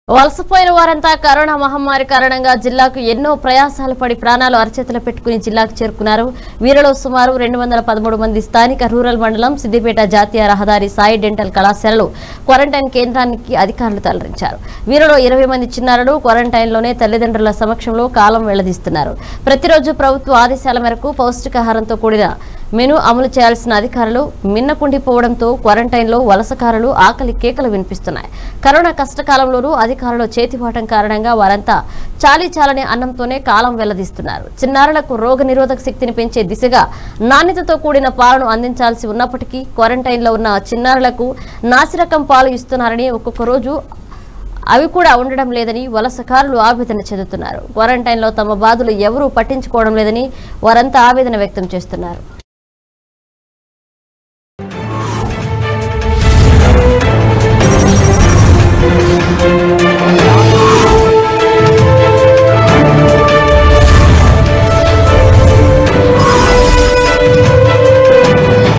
వలసపోయిన వారంతా కరోనా మహమ్మారి కారణంగా జిల్లాకు ఎన్నో ప్రయాసాలు పడి ప్రాణాలు అరచేతులు పెట్టుకుని జిల్లాకు చేరుకున్నారు వీరిలో సుమారు రెండు వందల పదమూడు మంది స్థానిక రూరల్ మండలం సిద్దిపేట జాతీయ రహదారి సాయి డెంటల్ కళాశాలలో క్వారంటైన్ కేంద్రానికి అధికారులు తరలించారు వీరిలో ఇరవై మంది చిన్నారులు క్వారంటైన్లోనే తల్లిదండ్రుల సమక్షంలో కాలం వెళ్లదీస్తున్నారు ప్రతిరోజు ప్రభుత్వ ఆదేశాల మేరకు పౌష్టికాహారంతో కూడిన మెను అమలు చేయాల్సిన అధికారులు మిన్నకుండిపోవడంతో క్వారంటైన్లో వలసకారులు ఆకలి కేకలు వినిపిస్తున్నాయి కరోనా కష్టకాలంలోనూ అధికారులు చేతివాటం కారణంగా వారంతా చాలీ చాలని అన్నంతోనే కాలం వెల్లదీస్తున్నారు చిన్నారులకు రోగ నిరోధక శక్తిని పెంచే దిశగా నాణ్యతతో కూడిన పాలను అందించాల్సి ఉన్నప్పటికీ క్వారంటైన్లో ఉన్న చిన్నారులకు నాసిరకం పాలు ఇస్తున్నారని ఒక్కొక్క రోజు అవి కూడా ఉండడం లేదని వలసకారులు ఆవేదన చెందుతున్నారు క్వారంటైన్లో తమ బాధలు ఎవరూ పట్టించుకోవడం లేదని వారంతా ఆవేదన వ్యక్తం చేస్తున్నారు